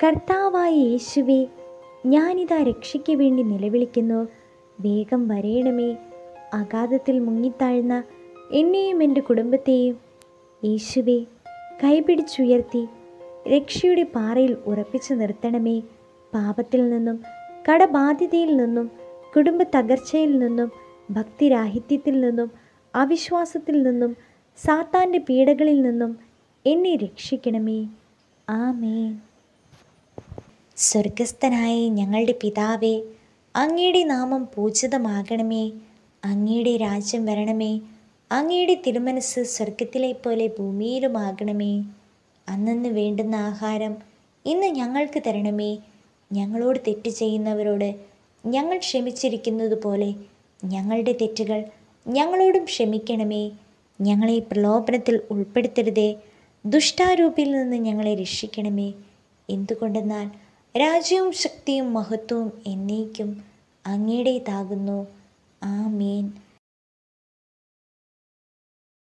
കർത്താവായ യേശുവേ ഞാനിതാ രക്ഷയ്ക്ക് വേണ്ടി നിലവിളിക്കുന്നു വേഗം വരയണമേ അഗാധത്തിൽ മുങ്ങിത്താഴ്ന്ന എന്നെയും എൻ്റെ കുടുംബത്തെയും യേശുവേ കൈപിടിച്ചുയർത്തി രക്ഷയുടെ പാറയിൽ ഉറപ്പിച്ചു നിർത്തണമേ പാപത്തിൽ നിന്നും കടബാധ്യതയിൽ നിന്നും കുടുംബ തകർച്ചയിൽ നിന്നും ഭക്തിരാഹിത്യത്തിൽ നിന്നും അവിശ്വാസത്തിൽ നിന്നും സാത്താൻ്റെ പീഡകളിൽ നിന്നും എന്നെ രക്ഷിക്കണമേ ആമേൻ സ്വർഗസ്ഥനായ ഞങ്ങളുടെ പിതാവേ അങ്ങയുടെ നാമം പൂജിതമാകണമേ അങ്ങയുടെ രാജ്യം വരണമേ അങ്ങയുടെ തിരുമനസ് സ്വർഗത്തിലെ പോലെ ഭൂമിയിലുമാകണമേ അന്നന്ന് വേണ്ടുന്ന ആഹാരം ഇന്ന് ഞങ്ങൾക്ക് തരണമേ ഞങ്ങളോട് തെറ്റ് ചെയ്യുന്നവരോട് ഞങ്ങൾ ക്ഷമിച്ചിരിക്കുന്നത് പോലെ ഞങ്ങളുടെ തെറ്റുകൾ ഞങ്ങളോടും ക്ഷമിക്കണമേ ഞങ്ങളെ പ്രലോഭനത്തിൽ ഉൾപ്പെടുത്തരുതേ ദുഷ്ടാരൂപിയിൽ നിന്ന് ഞങ്ങളെ രക്ഷിക്കണമേ എന്തുകൊണ്ടെന്നാൽ രാജ്യവും ശക്തിയും മഹത്വവും എന്നേക്കും അങ്ങയുടേതാകുന്നു ആമേൻ